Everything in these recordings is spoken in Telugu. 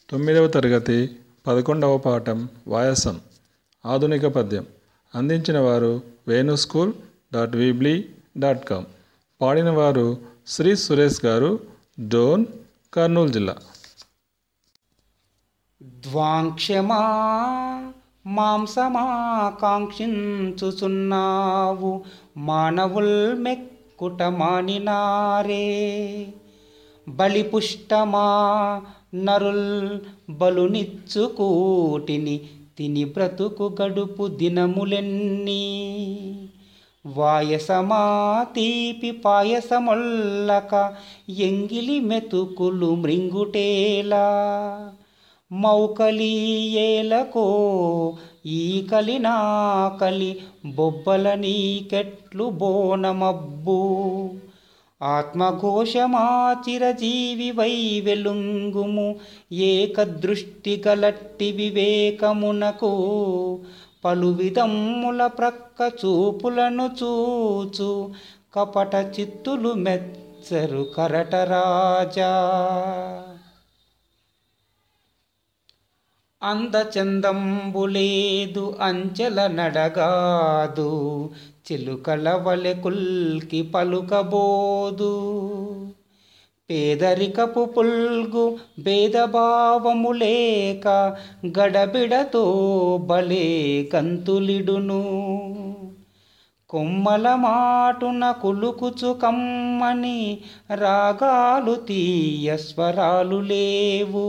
తొమ్మిదవ తరగతి పదకొండవ పాఠం వాయసం ఆధునిక పద్యం అందించిన వారు Venu school dot Weebly dot com పాడిన వారు శ్రీ సురేష్ గారు డోన్ కర్నూలు జిల్లా ద్వాంక్షమా మాంసమాకాంక్షించుచున్నావు మానవుల్ మెక్కుట మానినారే బలిపుష్టమా నరుల్ బలునిచ్చుకూటిని తిని బ్రతుకు గడుపు దినములెన్నీ వాయసమా తీపి పాయసమొల్లక ఎంగిలి మెతుకులు మృంగుటేలా మౌకలీయేలకో ఈ కలినాకలి బొబ్బల నీకెట్లు బోనమబ్బు ఆత్మఘోషమా చిరజీవి వై వెలుంగుము ఏకదృష్టి గలట్టి వివేకమునకు పలు విధముల ప్రక్క చూపులను చూచు కపట చిత్తులు మెచ్చరు కరటరాజా అందచందంబులేదు అంచెల నడగాదు చిలుకల వలె కుల్కి పలుకబోదు పేదరికపు పుల్గు భేదభావము లేక గడబిడతో బలే కంతులిడును కొమ్మల మాటున కులుకుచు కమ్మని రాగాలు తీయ స్వరాలు లేవు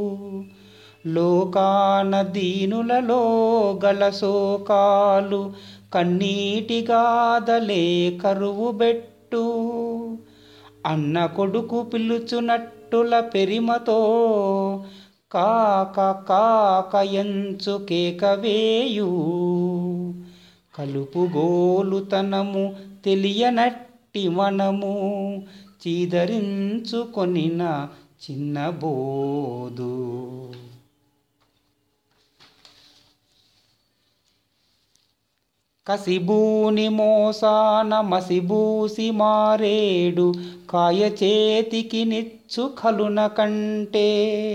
లోకాన దీనులలో గల శోకాలు కన్నీటి గాదలే కరువు బెట్టు అన్న కొడుకు పిలుచునట్టుల పెరిమతో కాక కాక ఎంచు కేకవేయు కలుపుగోలుతనము తెలియనట్టి మనము చీదరించుకొనిన చిన్నబోదు కసిబూని మోసాన మసిబూసి మారేడు కాయ చేతికి నిచ్చు కలున కంటే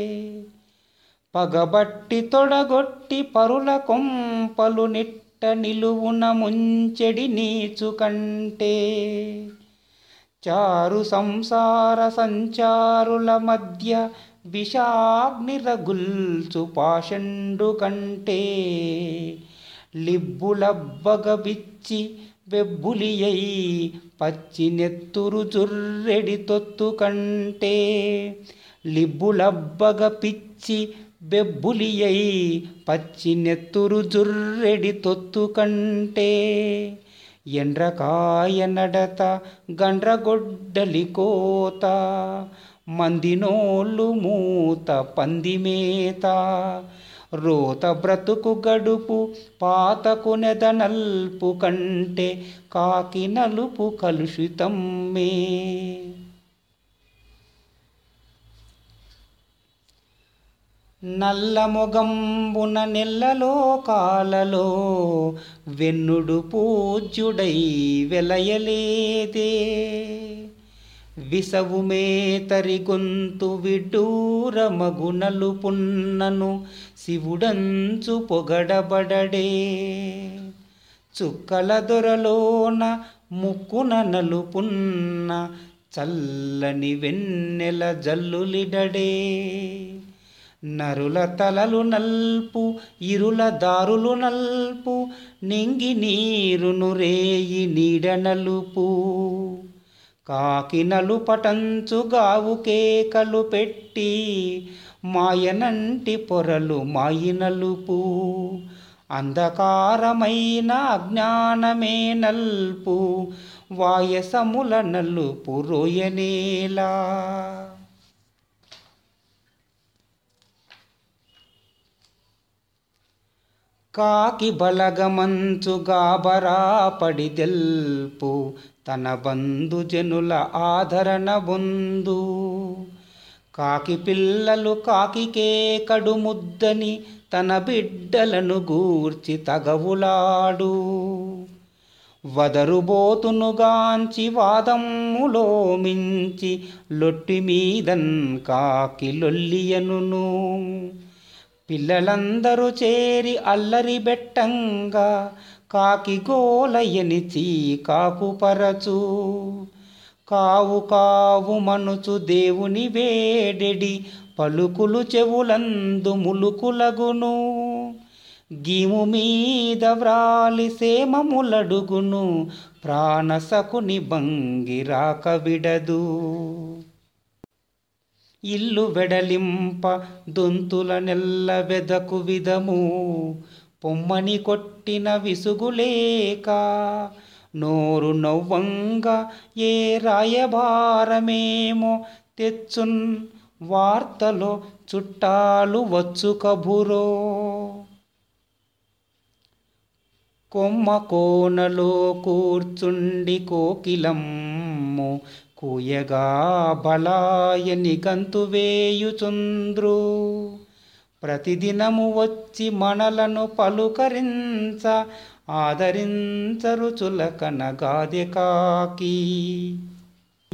పగబట్టి తొడగొట్టి పరుల కొంపలు నిట్ట నిలువున ముంచెడి నీచు కంటే చారు సంసార సంచారుల మధ్య విషాగ్ని రగుల్చు పాషండు కంటే లిబ్బులబ్బగ బిచ్చి బెబ్బులియై పచ్చి నెత్తురు జుర్రెడి తొత్తు కంటే లిబ్బులబ్బగ పిచ్చి బెబ్బులియై పచ్చి నెత్తురు జుర్రెడి తొత్తు కంటే ఎండ్రకాయ నడత గండ్రగొడ్డలి కోత మందినోళ్ళు మూత పందిమేత రోత బ్రతుకు గడుపు పాతకు నెదనల్పు కంటే కాకి నలుపు కలుషితమ్మే నల్లమొగంబున నెల్లలో కాలలో వెన్నుడు పూజ్యుడై వెలయలేదే విసవు మేతరి గొంతు విడ్డూర మగునలు పున్నను శివుడంచు పొగడబడడే చుక్కల దొరలోన ముక్కున నలుపున్న చల్లని వెన్నెల జల్లులిడడే నరుల తలలు నల్పు ఇరుల దారులు నల్పు నింగి నీరును రేయి నీడ నలుపు కాకి నలుపటంచు గావు కేకలు పెట్టి మాయనంటి పొరలు మాయి నలుపు అంధకారమైన అజ్ఞానమే నల్పు వాయసముల నలుపు రోయనేలా కాకి బలగమంచు గాబరా పడిదెల్పు తన బంధు జనుల ఆదరణ బొందు కాకి పిల్లలు కాకికే కడు ముద్దని తన బిడ్డలను గూర్చి తగవులాడు వదరుబోతునుగాంచి వాదమ్ములో మించి లొట్టి మీదన్ కాకి లొల్లియనును పిల్లలందరూ చేరి అల్లరి బెట్టంగా కాకి గోలయనిచి కాకుపరచు కావు కావు మనుచు దేవుని వేడెడి పలుకులు చెవులందు ములుకులగును గీము మీద వ్రాలి సేమములడుగును ప్రాణసకుని భంగిరాక విడదు ఇల్లు వెడలింప దొంతుల నెల్ల వెదకు విధము పొమ్మని కొట్టిన విసుగులేక నోరు నవ్వంగా ఏ రాయబారమేమో తెచ్చున్ వార్తలో చుట్టాలు వచ్చు కబురో కొమ్మ కోనలో కూర్చుండి కోకిలమ్ము కూయగా బలాయని గంతు వేయుచుంద్రు ప్రతిదినము వచ్చి మనలను పలుకరించ ఆదరించరు చులకన గాదె కాకి